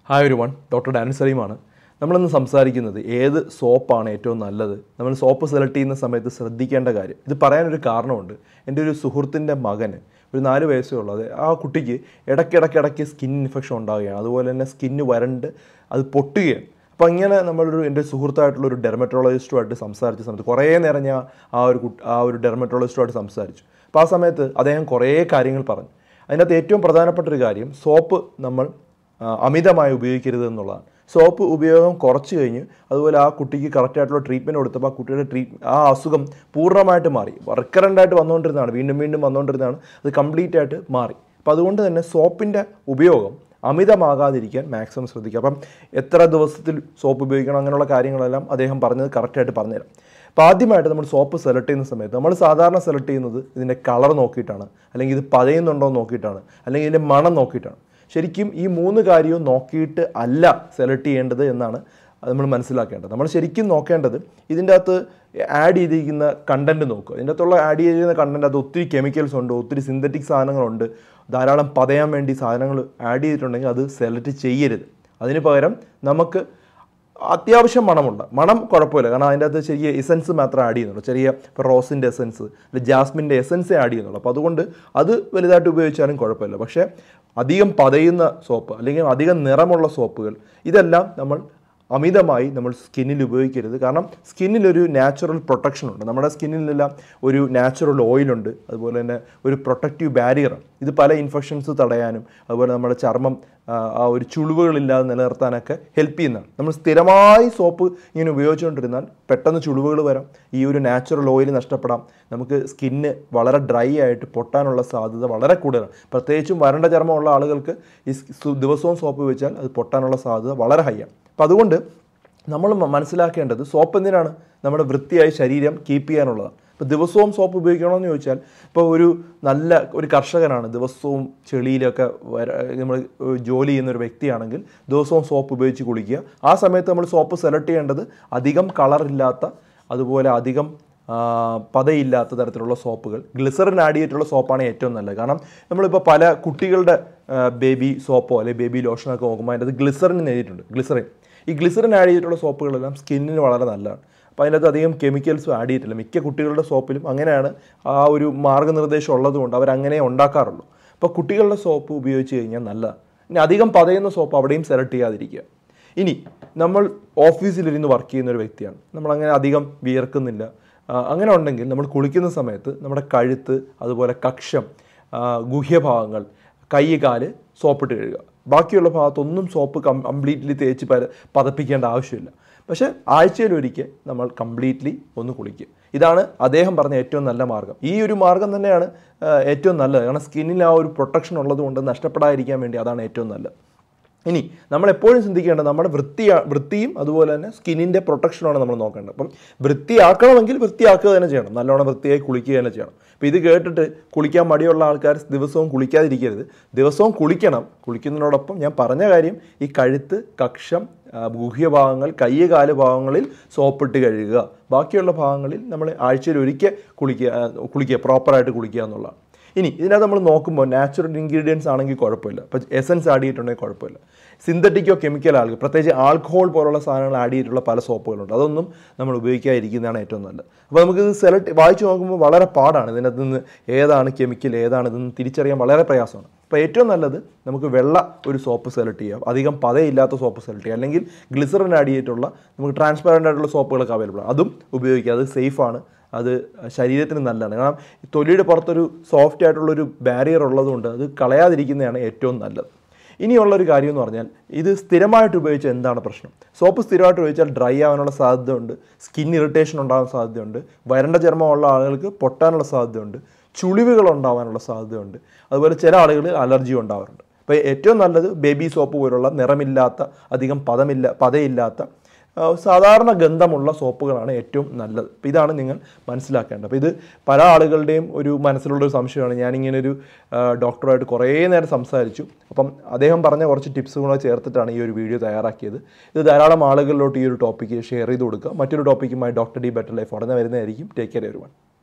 hi ഒരു one doctor Daniil സലീമാണ് നമ്മളിന്ന് സംസാരിക്കുന്നത് ഏത് സോപ്പാണ് ഏറ്റവും നല്ലത് നമ്മൾ സോപ്പ് സെലക്ട് ചെയ്യുന്ന സമയത്ത് ശ്രദ്ധിക്കേണ്ട കാര്യം ഇത് പറയാനൊരു കാരണമുണ്ട് എൻ്റെ ഒരു സുഹൃത്തിൻ്റെ മകന് ഒരു നാല് വയസ്സേ ഉള്ളൂ അത് ആ കുട്ടിക്ക് ഇടയ്ക്കിടയ്ക്കിടയ്ക്ക് സ്കിൻ ഇൻഫെക്ഷൻ ഉണ്ടാവുകയാണ് അതുപോലെ തന്നെ സ്കിന്ന് വരണ്ട് അത് പൊട്ടുകയാണ് അപ്പോൾ ഇങ്ങനെ നമ്മളൊരു എൻ്റെ സുഹൃത്തായിട്ടുള്ള ഒരു ഡെർമറ്റോളജിസ്റ്റുമായിട്ട് സംസാരിച്ച സമയത്ത് കുറേ നേരം ഞാൻ ആ ഒരു കുട്ടി ആ ഒരു ഡെർമറ്റോളജിസ്റ്റുമായിട്ട് സംസാരിച്ചു അപ്പോൾ ആ സമയത്ത് അദ്ദേഹം കുറേ കാര്യങ്ങൾ പറഞ്ഞു അതിനകത്ത് ഏറ്റവും പ്രധാനപ്പെട്ട ഒരു കാര്യം സോപ്പ് നമ്മൾ ആ, അമിതമായി ഉപയോഗിക്കരുത് എന്നുള്ളതാണ് സോപ്പ് ഉപയോഗം കുറച്ച് കഴിഞ്ഞ് അതുപോലെ ആ കുട്ടിക്ക് കറക്റ്റായിട്ടുള്ള ട്രീറ്റ്മെൻറ്റ് കൊടുത്തപ്പോൾ ആ കുട്ടിയുടെ ട്രീറ്റ് ആ അസുഖം പൂർണ്ണമായിട്ട് മാറി റിക്കറൻ്റ് ആയിട്ട് വന്നുകൊണ്ടിരുന്നതാണ് വീണ്ടും വീണ്ടും വന്നുകൊണ്ടിരുന്നതാണ് അത് കംപ്ലീറ്റ് ആയിട്ട് മാറി അപ്പോൾ അതുകൊണ്ട് തന്നെ സോപ്പിൻ്റെ ഉപയോഗം അമിതമാകാതിരിക്കാൻ മാക്സിമം ശ്രദ്ധിക്കുക അപ്പം എത്ര ദിവസത്തിൽ സോപ്പ് ഉപയോഗിക്കണം അങ്ങനെയുള്ള കാര്യങ്ങളെല്ലാം അദ്ദേഹം പറഞ്ഞത് കറക്റ്റായിട്ട് പറഞ്ഞുതരാം അപ്പോൾ ആദ്യമായിട്ട് നമ്മൾ സോപ്പ് സെലക്ട് ചെയ്യുന്ന സമയത്ത് നമ്മൾ സാധാരണ സെലക്ട് ചെയ്യുന്നത് ഇതിൻ്റെ കളർ നോക്കിയിട്ടാണ് അല്ലെങ്കിൽ ഇത് പതയുന്നുണ്ടോ എന്ന് നോക്കിയിട്ടാണ് അല്ലെങ്കിൽ ഇതിൻ്റെ മണം നോക്കിയിട്ടാണ് ശരിക്കും ഈ മൂന്ന് കാര്യവും നോക്കിയിട്ട് അല്ല സെലക്ട് ചെയ്യേണ്ടത് എന്നാണ് നമ്മൾ മനസ്സിലാക്കേണ്ടത് നമ്മൾ ശരിക്കും നോക്കേണ്ടത് ഇതിൻ്റെ അകത്ത് ആഡ് ചെയ്തിരിക്കുന്ന കണ്ടൻറ്റ് നോക്കുക ഇതിൻ്റെ അകത്തുള്ള ആഡ് ചെയ്തിരിക്കുന്ന കണ്ടൻറ്റ് അത് ഒത്തിരി കെമിക്കൽസ് ഉണ്ട് ഒത്തിരി സിന്തറ്റിക് സാധനങ്ങളുണ്ട് ധാരാളം പതയാൻ വേണ്ടി സാധനങ്ങൾ ആഡ് ചെയ്തിട്ടുണ്ടെങ്കിൽ അത് സെലക്ട് ചെയ്യരുത് അതിന് പകരം നമുക്ക് അത്യാവശ്യം മണമുണ്ട് മണം കുഴപ്പമില്ല കാരണം അതിൻ്റെ അകത്ത് ചെറിയ എസൻസ് മാത്രമേ ആഡ് ചെയ്യുന്നുള്ളൂ ചെറിയ ഇപ്പോൾ റോസിൻ്റെ എസൻസ് അല്ലെങ്കിൽ ജാസ്മിൻ്റെ എസൻസേ ആഡ് ചെയ്യുന്നുള്ളൂ അപ്പോൾ അതുകൊണ്ട് അത് വലുതായിട്ട് ഉപയോഗിച്ചാലും കുഴപ്പമില്ല പക്ഷേ അധികം പതയുന്ന സോപ്പ് അല്ലെങ്കിൽ അധികം നിറമുള്ള സോപ്പുകൾ ഇതെല്ലാം നമ്മൾ അമിതമായി നമ്മൾ സ്കിന്നിൽ ഉപയോഗിക്കരുത് കാരണം സ്കിന്നിലൊരു നാച്ചുറൽ പ്രൊട്ടക്ഷൻ ഉണ്ട് നമ്മുടെ സ്കിന്നിലെല്ലാം ഒരു നാച്ചുറൽ ഓയിലുണ്ട് അതുപോലെ തന്നെ ഒരു പ്രൊട്ടക്റ്റീവ് ബാരിയറാണ് ഇത് പല ഇൻഫെക്ഷൻസ് തടയാനും അതുപോലെ നമ്മുടെ ചർമ്മം ആ, ആ ഒരു ചുളിവുകളില്ലാതെ നിലനിർത്താനൊക്കെ ഹെൽപ്പ് ചെയ്യുന്നതാണ് നമ്മൾ സ്ഥിരമായി സോപ്പ് ഇങ്ങനെ ഉപയോഗിച്ചുകൊണ്ടിരുന്നാൽ പെട്ടെന്ന് ചുളിവുകൾ വരാം ഈ ഒരു നാച്ചുറൽ ഓയിൽ നഷ്ടപ്പെടാം നമുക്ക് സ്കിന്ന് വളരെ ഡ്രൈ ആയിട്ട് പൊട്ടാനുള്ള സാധ്യത വളരെ കൂടുതലാണ് പ്രത്യേകിച്ചും വരണ്ട ചർമ്മമുള്ള ആളുകൾക്ക് ഈ സ് ദിവസവും സോപ്പ് ഉപയോഗിച്ചാൽ അത് പൊട്ടാനുള്ള സാധ്യത വളരെ ഹൈ ആണ് അപ്പം അതുകൊണ്ട് നമ്മൾ മ- മനസ്സിലാക്കേണ്ടത് സോപ്പ് എന്തിനാണ് നമ്മുടെ വൃത്തിയായി ശരീരം കീപ്പ് ചെയ്യാനുള്ളതാണ് ഇപ്പോൾ ദിവസവും സോപ്പ് ഉപയോഗിക്കണമെന്ന് ചോദിച്ചാൽ ഇപ്പോൾ ഒരു നല്ല ഒരു കർഷകനാണ് ദിവസവും ചെളിയിലൊക്കെ വര നമ്മൾ ജോലി ചെയ്യുന്ന ഒരു വ്യക്തിയാണെങ്കിൽ ദിവസവും സോപ്പ് ഉപയോഗിച്ച് കുളിക്കുക ആ സമയത്ത് നമ്മൾ സോപ്പ് സെലക്ട് ചെയ്യേണ്ടത് അധികം കളറില്ലാത്ത അതുപോലെ അധികം ആ, പതയില്ലാത്ത തരത്തിലുള്ള സോപ്പുകൾ ഗ്ലിസറിൻ ആഡ് ചെയ്തിട്ടുള്ള സോപ്പാണ് ഏറ്റവും നല്ലത് കാരണം നമ്മളിപ്പോൾ പല കുട്ടികളുടെ ബേബി സോപ്പോ അല്ലെങ്കിൽ ബേബി ലോഷനൊക്കെ നോക്കുമ്പോൾ അതിൻ്റെ അത് ഗ്ലിസറിൻ എഴുതിയിട്ടുണ്ട് ഗ്ലിസറിൻ ഈ ഗ്ലിസറിൻ ആഡ് ചെയ്തിട്ടുള്ള സോപ്പുകളെല്ലാം സ്കിന്നിന് വളരെ നല്ലതാണ് അപ്പോൾ അതിനകത്ത് അധികം കെമിക്കൽസും ആഡ് ചെയ്തിട്ടില്ല മിക്ക കുട്ടികളുടെ സോപ്പിലും അങ്ങനെയാണ് ആ ഒരു മാർഗ്ഗനിർദ്ദേശം ഉള്ളതുകൊണ്ട് അവരങ്ങനെ ഉണ്ടാക്കാറുള്ളൂ അപ്പോൾ കുട്ടികളുടെ സോപ്പ് ഉപയോഗിച്ച് കഴിഞ്ഞാൽ നല്ലതാണ് ഇനി അധികം പതയുന്ന സോപ്പ് അവിടെയും സെലക്ട് ചെയ്യാതിരിക്കുക ഇനി നമ്മൾ ഓഫീസിലിരുന്ന് വർക്ക് ചെയ്യുന്ന ഒരു വ്യക്തിയാണ് നമ്മളങ്ങനെ അധികം വിയർക്കുന്നില്ല ആ, അങ്ങനെ ഉണ്ടെങ്കിൽ നമ്മൾ കുളിക്കുന്ന സമയത്ത് നമ്മുടെ കഴുത്ത് അതുപോലെ കക്ഷം ആ, ഗുഹ്യഭാഗങ്ങൾ കൈ കാല് സോപ്പിട്ട് കഴുകുക ബാക്കിയുള്ള ഭാഗത്തൊന്നും സോപ്പ് കം കംപ്ലീറ്റ്ലി തേച്ച് പര പതപ്പിക്കേണ്ട ആവശ്യമില്ല പക്ഷേ ആഴ്ചയിലൊരിക്കൽ നമ്മൾ കംപ്ലീറ്റ്ലി ഒന്ന് കുളിക്കുക ഇതാണ് അദ്ദേഹം പറഞ്ഞ ഏറ്റവും നല്ല മാർഗ്ഗം ഈ ഒരു മാർഗ്ഗം തന്നെയാണ് ആ, ഏറ്റവും നല്ലത് കാരണം സ്കിന്നിൽ ആ ഒരു പ്രൊട്ടക്ഷൻ ഉള്ളതുകൊണ്ട് നഷ്ടപ്പെടാതിരിക്കാൻ വേണ്ടി അതാണ് ഏറ്റവും നല്ലത് ഇനി നമ്മൾ എപ്പോഴും ചിന്തിക്കേണ്ടത് നമ്മുടെ വൃത്തി വൃത്തിയും അതുപോലെ തന്നെ സ്കിന്നിൻ്റെ പ്രൊട്ടക്ഷനുമാണ് നമ്മൾ നോക്കേണ്ടത് അപ്പം വൃത്തിയാക്കണമെങ്കിൽ വൃത്തിയാക്കുക തന്നെ ചെയ്യണം നല്ലോണം വൃത്തിയായി കുളിക്കുക തന്നെ ചെയ്യണം അപ്പോൾ ഇത് കേട്ടിട്ട് കുളിക്കാൻ മടിയുള്ള ആൾക്കാർ ദിവസവും കുളിക്കാതിരിക്കരുത് ദിവസവും കുളിക്കണം കുളിക്കുന്നതിനോടൊപ്പം ഞാൻ പറഞ്ഞ കാര്യം ഈ കഴുത്ത് കക്ഷം ആ, ഗുഹ്യഭാഗങ്ങൾ കൈ കാല് ഭാഗങ്ങളിൽ സോപ്പിട്ട് കഴുകുക ബാക്കിയുള്ള ഭാഗങ്ങളിൽ നമ്മൾ ആഴ്ചയിൽ ഒരിക്കൽ കുളിക്കുക ആ, കുളിക്കുക പ്രോപ്പറായിട്ട് കുളിക്കുക എന്നുള്ളതാണ് ഇനി ഇതിനകത്ത് നമ്മൾ നോക്കുമ്പോൾ നാച്ചുറൽ ഇൻഗ്രീഡിയൻസ് ആണെങ്കിൽ കുഴപ്പമില്ല ഇപ്പോൾ എസൻസ് ആഡ് ചെയ്തിട്ടുണ്ടെങ്കിൽ കുഴപ്പമില്ല സിന്തറ്റിക്കോ കെമിക്കൽ ആൾക്ക് പ്രത്യേകിച്ച് ആൽക്കഹോൾ പോലുള്ള സാധനങ്ങൾ ആഡ് ചെയ്തിട്ടുള്ള പല സോപ്പുകളുണ്ട് അതൊന്നും നമ്മൾ ഉപയോഗിക്കാതിരിക്കുന്നതാണ് ഏറ്റവും നല്ലത് അപ്പോൾ നമുക്കിത് സെലക്ട് വായിച്ചു നോക്കുമ്പോൾ വളരെ പാടാണ് ഇതിനകത്ത് നിന്ന് ഏതാണ് കെമിക്കൽ ഏതാണ് ഇതെന്ന് തിരിച്ചറിയാൻ വളരെ പ്രയാസമാണ് അപ്പോൾ ഏറ്റവും നല്ലത് നമുക്ക് വെള്ള ഒരു സോപ്പ് സെലക്ട് ചെയ്യാം അധികം പതയില്ലാത്ത സോപ്പ് സെലക്ട് ചെയ്യാം അല്ലെങ്കിൽ ഗ്ലിസറിൻ ആഡ് ചെയ്തിട്ടുള്ള നമുക്ക് ട്രാൻസ്പാരൻ്റ് ആയിട്ടുള്ള സോപ്പുകളൊക്കെ അവൈലബിൾ ആണ് അതും ഉപയോഗിക്കുക അത് സേഫാണ് അത് ശരീരത്തിന് നല്ലതാണ് കാരണം ഈ തൊലിയുടെ പുറത്തൊരു സോഫ്റ്റ് ആയിട്ടുള്ളൊരു ബാരിയർ ഉള്ളതുകൊണ്ട് അത് കളയാതിരിക്കുന്നതാണ് ഏറ്റവും നല്ലത് ഇനിയുള്ളൊരു കാര്യം എന്ന് പറഞ്ഞാൽ ഇത് സ്ഥിരമായിട്ട് ഉപയോഗിച്ചാൽ എന്താണ് പ്രശ്നം സോപ്പ് സ്ഥിരമായിട്ട് ഉപയോഗിച്ചാൽ ഡ്രൈ ആവാനുള്ള സാധ്യതയുണ്ട് സ്കിൻ ഇറിറ്റേഷൻ ഉണ്ടാകാൻ സാധ്യതയുണ്ട് വരണ്ട ചർമ്മമുള്ള ആളുകൾക്ക് പൊട്ടാനുള്ള സാധ്യതയുണ്ട് ചുളിവുകൾ ഉണ്ടാവാനുള്ള സാധ്യതയുണ്ട് അതുപോലെ ചില ആളുകൾ അലർജി ഉണ്ടാവാറുണ്ട് അപ്പോൾ ഏറ്റവും നല്ലത് ബേബി സോപ്പ് പോലുള്ള നിറമില്ലാത്ത അധികം പദമില്ല പതയില്ലാത്ത ആ, സാധാരണ ഗന്ധമുള്ള സോപ്പുകളാണ് ഏറ്റവും നല്ലത് അപ്പോൾ ഇതാണ് നിങ്ങൾ മനസ്സിലാക്കേണ്ടത് അപ്പോൾ ഇത് പല ആളുകളുടെയും ഒരു മനസ്സിലുള്ളൊരു സംശയമാണ് ഞാനിങ്ങനെ ഒരു ആ, ഡോക്ടറുമായിട്ട് കുറേ നേരം സംസാരിച്ചു അപ്പം അദ്ദേഹം പറഞ്ഞ കുറച്ച് ടിപ്സ് കൂടെ ചേർത്തിട്ടാണ് ഈ ഒരു വീഡിയോ തയ്യാറാക്കിയത് ഇത് ധാരാളം ആളുകളിലോട്ട് ഈ ഒരു ടോപ്പിക്ക് ഷെയർ ചെയ്ത് കൊടുക്കുക മറ്റൊരു ടോപ്പിക്കുമായി ഡോക്ടർ ഡി ബെറ്റർ ലൈഫ് ഉടനെ വരുന്നതായിരിക്കും ടേക്ക് കെയർ എവരി വൺ